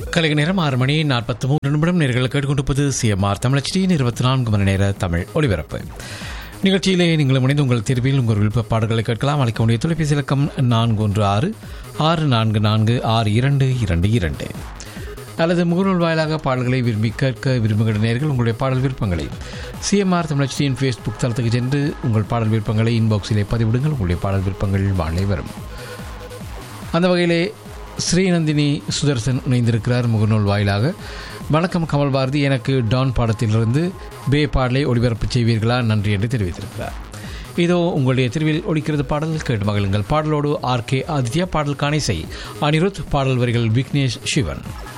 கலைக நேரம் ஆறு மணி நாற்பத்தி மூன்று நிமிடம் நேர்கள் கேட்டுக்கொண்டிருப்பது சிஎம்ஆர் தமிழச்சியின் இருபத்தி நான்கு மணி நேர தமிழ் ஒளிபரப்பு நிகழ்ச்சியிலே நீங்கள் இணைந்து உங்கள் தேர்வில் உங்கள் விருப்ப பாடல்களை கேட்கலாம் அழைக்க வேண்டிய தொலைபேசி இலக்கம் நான்கு ஒன்று ஆறு ஆறு நான்கு நான்கு ஆறு இரண்டு இரண்டு இரண்டு அல்லது முகநூல் வாயிலாக பாடல்களை விரும்பி கேட்க விரும்புகிற நேர்கள் உங்களுடைய பாடல் விருப்பங்களை சிஎம்ஆர் தமிழச்சியின் ஃபேஸ்புக் தளத்துக்கு சென்று உங்கள் பாடல் விருப்பங்களை இன்பாக்ஸிலே பதிவிடுங்கள் உங்களுடைய பாடல் விருப்பங்கள் வாழை வரும் அந்த வகையிலே ஸ்ரீநந்தினி சுதர்சன் இணைந்திருக்கிறார் முகநூல் வாயிலாக வணக்கம் கமல் பாரதி எனக்கு டான் பாடத்திலிருந்து பே பாடலை ஒளிபரப்பு செய்வீர்களா நன்றி என்று தெரிவித்திருக்கிறார் இதோ உங்களுடைய தெருவில் ஒழிக்கிறது பாடல் கேட்டு மகிழுங்கள் பாடலோடு ஆர் கே ஆதித்யா பாடல் காணிசை அனிருத் பாடல் வரிகள் விக்னேஷ் சிவன்